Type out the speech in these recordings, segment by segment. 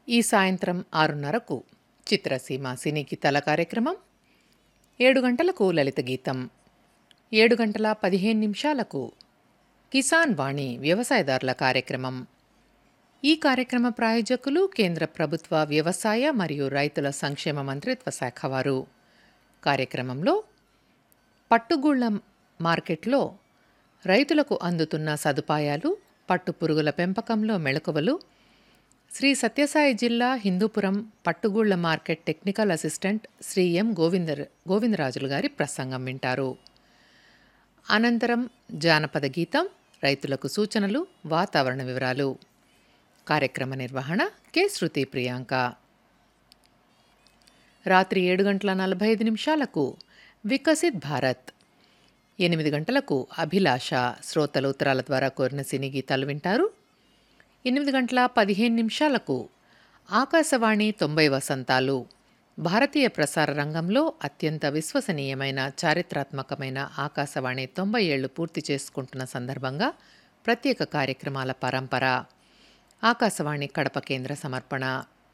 ఈ సాయంత్రం ఆరున్నరకు చిత్రసీమ సినీ గీతాల కార్యక్రమం ఏడు గంటలకు లలిత గీతం ఏడు గంటల పదిహేను నిమిషాలకు కిసాన్ వాణి వ్యవసాయదారుల కార్యక్రమం ఈ కార్యక్రమ ప్రాయోజకులు కేంద్ర ప్రభుత్వ వ్యవసాయ మరియు రైతుల సంక్షేమ మంత్రిత్వ శాఖ వారు కార్యక్రమంలో పట్టుగూళ్ల మార్కెట్లో రైతులకు అందుతున్న సదుపాయాలు పట్టు పురుగుల పెంపకంలో మెళకువలు శ్రీ సత్యసాయి జిల్లా హిందూపురం పట్టుగూళ్ల market technical assistant Shri M Govindar Govindarajulu గారి ప్రసంగం వింటారు అనంతరం జానపద గీతం రైతులకు సూచనలు వాతావరణ వివరాలు కార్యక్రమ నిర్వహణ కె శృతి ప్రియాంక రాత్రి ఏడు గంటల నలభై ఐదు నిమిషాలకు వికసిత్ భారత్ ఎనిమిది గంటలకు అభిలాష శ్రోతల ఉత్తరాల ద్వారా కోరిన సినీ గీతాలు వింటారు ఎనిమిది గంటల పదిహేను నిమిషాలకు ఆకాశవాణి తొంభై వసంతాలు భారతీయ ప్రసార రంగంలో అత్యంత విశ్వసనీయమైన చారిత్రాత్మకమైన ఆకాశవాణి తొంభై ఏళ్లు పూర్తి చేసుకుంటున్న సందర్భంగా ప్రత్యేక కార్యక్రమాల పరంపర ఆకాశవాణి కడప కేంద్ర సమర్పణ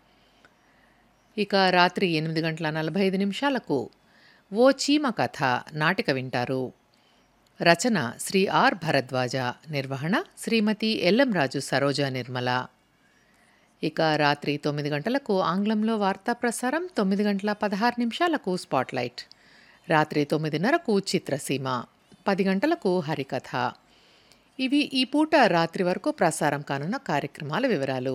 ఇక రాత్రి ఎనిమిది గంటల నలభై ఐదు నిమిషాలకు ఓ చీమ కథ నాటిక వింటారు రచన శ్రీ ఆర్ భరద్వాజ నిర్వహణ శ్రీమతి ఎల్లంరాజు సరోజ నిర్మల ఇక రాత్రి తొమ్మిది గంటలకు ఆంగ్లంలో వార్తా ప్రసారం తొమ్మిది గంటల పదహారు నిమిషాలకు స్పాట్లైట్ రాత్రి తొమ్మిదిన్నరకు చిత్రసీమ పది గంటలకు హరికథ ఇవి ఈ పూట రాత్రి వరకు ప్రసారం కానున్న కార్యక్రమాల వివరాలు